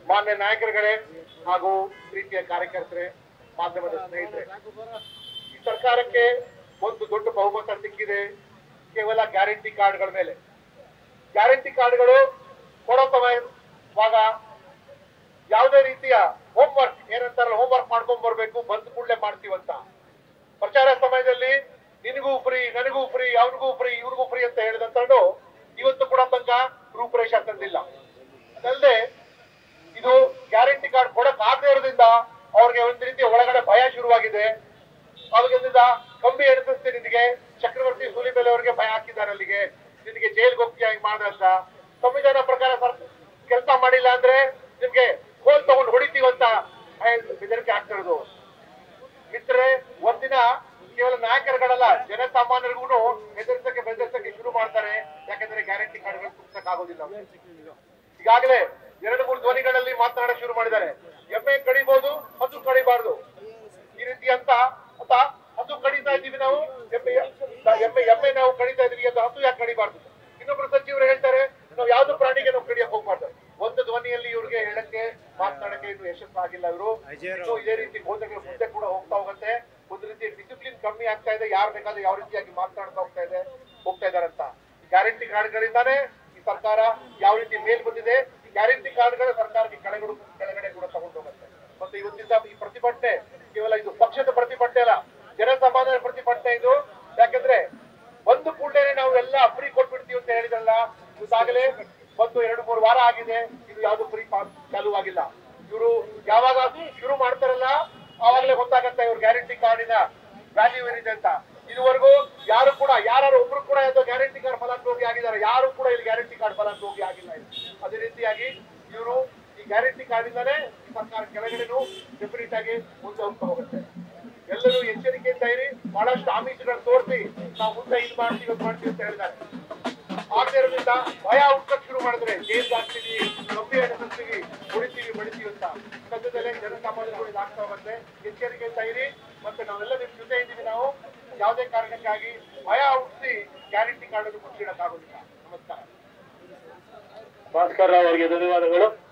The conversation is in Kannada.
ಮಾನ್ಯ ನಾಯಕರುಗಳೇ ಹಾಗೂ ಪ್ರೀತಿಯ ಕಾರ್ಯಕರ್ತರೇ ಮಾಧ್ಯಮದ ಸ್ನೇಹಿತರೆ ಈ ಸರ್ಕಾರಕ್ಕೆ ಒಂದು ದೊಡ್ಡ ಬಹುಮತ ಸಿಕ್ಕಿದೆ ಕೇವಲ ಗ್ಯಾರಂಟಿ ಕಾರ್ಡ್ಗಳ ಮೇಲೆ ಗ್ಯಾರಂಟಿ ಕಾರ್ಡ್ಗಳು ಕೊಡೋ ಸಮಯವಾಗ ಯಾವುದೇ ರೀತಿಯ ಹೋಮ್ವರ್ಕ್ ಏನಂತಾರಲ್ಲ ಹೋಮ್ವರ್ಕ್ ಮಾಡ್ಕೊಂಡ್ ಬರ್ಬೇಕು ಬಂದ ಕೂಡಲೇ ಮಾಡ್ತೀವಂತ ಪ್ರಚಾರ ಸಮಯದಲ್ಲಿ ನಿನಗೂ ಫ್ರೀ ನನಗೂ ಫ್ರೀ ಅವನಿಗೂ ಫ್ರೀ ಇವ್ರಿಗೂ ಫ್ರೀ ಅಂತ ಹೇಳಿದಂತಂದು ಇವತ್ತು ಕೂಡ ತನಕ ರೂಪುರೇಷ ತಂದಿಲ್ಲ ಅದಲ್ಲದೆ ಇದು ಗ್ಯಾರಂಟಿ ಕಾರ್ಡ್ ಕೊಡಕ್ ಆಗದೆ ಇರೋದ್ರಿಂದ ಅವ್ರಿಗೆ ಒಂದ್ ರೀತಿ ಒಳಗಡೆ ಭಯ ಶುರುವಾಗಿದೆ ಅವಾಗಿಂದ ಕಂಬಿ ಎಣಿಸ್ತೀನಿ ನಿನಗೆ ಚಕ್ರವರ್ತಿ ಸೂಲಿಬೆಲೆ ಅವರಿಗೆ ಭಯ ಹಾಕಿದ್ದಾರೆ ಅಲ್ಲಿಗೆ ನಿನಗೆ ಜೈಲ್ಗೆ ಹೋಗ್ತೀಯ ಹಿಂಗ್ ಮಾಡ್ದಂತ ಸಂವಿಧಾನ ಪ್ರಕಾರ ಸರ್ ಕೆಲಸ ಮಾಡಿಲ್ಲ ಅಂದ್ರೆ ನಿಮ್ಗೆ ಕೋಲ್ ತಗೊಂಡು ಹೊಡಿತೀವಂತ ಭಯ ಬೆದರಿಕೆ ಆಗ್ತಿರೋದು ಮಿತ್ರರೆ ಒಂದಿನ ಕೇವಲ ನಾಯಕರುಗಳಲ್ಲ ಜನಸಾಮಾನ್ಯರಿಗೂ ಹೆದರ್ಸಕ್ಕೆ ಬೆದರ್ಸಕ್ಕೆ ಶುರು ಮಾಡ್ತಾರೆ ಯಾಕಂದ್ರೆ ಗ್ಯಾರಂಟಿ ಕಾರ್ಡ್ಗಳು ತುಂಬಿಸಕ್ ಆಗೋದಿಲ್ಲ ಈಗಾಗಲೇ ಎರಡು ಮೂರು ಧ್ವನಿಗಳಲ್ಲಿ ಮಾತನಾಡಕ್ ಶುರು ಮಾಡಿದ್ದಾರೆ ಎಮ್ಮೆ ಕಡಿಬಹುದು ಹಸು ಕಡಿಬಾರ್ದು ಈ ರೀತಿ ಅಂತ ಅಂತ ಹಸು ಕಡಿತಾ ಇದೀವಿ ನಾವು ಎಮ್ಮೆ ಎಮ್ಮೆ ಎಮ್ಮೆ ನಾವು ಕಡಿತಾ ಇದೀವಿ ಅಂತ ಹಸು ಯಾಕೆ ಕಡಿಬಾರ್ದು ಇನ್ನೊಬ್ರು ಸಚಿವರು ಹೇಳ್ತಾರೆ ನಾವು ಯಾವ್ದು ಪ್ರಾಣಿಗೆ ನಾವು ಕಡಿಯಕ್ ಹೋಗ್ಬಾರ್ದು ಒಂದು ಧ್ವನಿಯಲ್ಲಿ ಇವ್ರಿಗೆ ಹೇಳಕ್ಕೆ ಮಾತನಾಡಕ್ಕೆ ಇದು ಯಶಸ್ಸಾಗಿಲ್ಲ ಇವರು ಇನ್ನು ಇದೇ ರೀತಿ ಗೋದಗಳು ಮುಂದೆ ಕೂಡ ಹೋಗ್ತಾ ಹೋಗುತ್ತೆ ಒಂದು ರೀತಿ ಡಿಸಿಪ್ಲಿನ್ ಕಮ್ಮಿ ಆಗ್ತಾ ಇದೆ ಯಾರು ಬೇಕಾದ್ರೆ ಯಾವ ರೀತಿಯಾಗಿ ಮಾತನಾಡ್ತಾ ಹೋಗ್ತಾ ಇದೆ ಹೋಗ್ತಾ ಇದಾರಂತ ಗ್ಯಾರಂಟಿ ಕಾರ್ಡ್ಗಳಿಂದಾನೇ ಈ ಸರ್ಕಾರ ಯಾವ ರೀತಿ ಮೇಲ್ ಬಂದಿದೆ ಈ ಗ್ಯಾರಂಟಿ ಕಾರ್ಡ್ಗಳ ಸರ್ಕಾರಕ್ಕೆ ಕೆಳಗಡೆ ಕೆಳಗಡೆ ಕೂಡ ತಗೊಂಡು ಹೋಗುತ್ತೆ ಮತ್ತೆ ಇವತ್ತಿಂದ ಈ ಪ್ರತಿಭಟನೆ ಕೇವಲ ಇದು ಪಕ್ಷದ ಪ್ರತಿಭಟನೆ ಅಲ್ಲ ಜನಸಾಮಾನ್ಯರ ಪ್ರತಿಭಟನೆ ಇದು ಯಾಕಂದ್ರೆ ಒಂದು ಕೂಡಲೇ ನಾವು ಎಲ್ಲ ಫ್ರೀ ಕೊಟ್ಬಿಡ್ತೀವಿ ಅಂತ ಹೇಳಿದ್ರಲ್ಲ ಇದಾಗಲೇ ಒಂದು ಎರಡು ಮೂರು ವಾರ ಆಗಿದೆ ಇದು ಯಾವ್ದು ಫ್ರೀ ಚಾಲುವಾಗಿಲ್ಲ ಇವರು ಯಾವಾಗ ಶುರು ಮಾಡ್ತಾರಲ್ಲ ಆವಾಗಲೇ ಗೊತ್ತಾಗತ್ತೆ ಇವ್ರ ಗ್ಯಾರಂಟಿ ಕಾರ್ಡಿನ ವ್ಯಾಲ್ಯೂ ಏನಿದೆ ಅಂತ ಇದುವರೆಗೂ ಯಾರು ಕೂಡ ಯಾರು ಒಬ್ರು ಕೂಡ ಇದು ಗ್ಯಾರಂಟಿ ಕಾರ್ಡ್ ಫಲಾನುಭವಿ ಆಗಿದ್ದಾರೆ ಯಾರು ಕೂಡ ಇಲ್ಲಿ ಗ್ಯಾರಂಟಿ ಕಾರ್ಡ್ ಫಲಾನುಭವಿ ಆಗಿಲ್ಲ ಇಲ್ಲಿ. ಅದೇ ರೀತಿಯಾಗಿ ಇವರು ಈ ಗ್ಯಾರಂಟಿ ಕಾರ್ಡಿಂದಾನೇ ಈ ಸರ್ಕಾರ ಕೆಳಗಡೆನೂ ಡೆಫಿನೆಟ್ ಆಗಿ ಮುಂದೆ ಹೋಗ್ತಾ ಹೋಗುತ್ತೆ ಎಲ್ಲರೂ ಎಚ್ಚರಿಕೆಯಿಂದ ಇರಿ ಬಹಳಷ್ಟು ಆಮಿಷಗಳನ್ನು ತೋರಿಸಿ ನಾವು ಮುಂದೆ ಇದು ಮಾಡ್ತೀವಿ ಅದು ಮಾಡ್ತೀವಿ ಅಂತ ಹೇಳಿದ್ದಾರೆ ಆಗದೆ ಇರೋದ್ರಿಂದ ಭಯ ಹುಟ್ಟಕ್ ಶುರು ಮಾಡಿದ್ರೆ ಜೈಲ್ ಹಾಕ್ತೀವಿ ಕಮ್ಮಿ ಎಣಿಸ್ತೀವಿ ಹೊಡಿತೀವಿ ಬಡಿತೀವಿ ಅಂತ ಸದ್ಯದಲ್ಲೇ ಜನಸಾಮಾನ್ಯರು ಇದಾಗ್ತಾ ಹೋಗುತ್ತೆ ಎಚ್ಚರಿಕೆಯಿಂದ ಇರಿ ಮತ್ತೆ ನಾವೆಲ್ಲ ನಿಮ್ ಜೊತೆ ಇದ್ದೀವಿ ನಾವು ಯಾವುದೇ ಕಾರಣಕ್ಕಾಗಿ ಭಯ ಹುಟ್ಟಿಸಿ ಗ್ಯಾರಂಟಿ ಕಾರ್ಡ್ ಅನ್ನು ಮುಚ್ಚಿಡಕ್ಕಾಗೋದಿಲ್ಲ ನಮಸ್ಕಾರ ಭಾಸ್ಕರ್ ರಾವ್ ಅವರಿಗೆ ಧನ್ಯವಾದಗಳು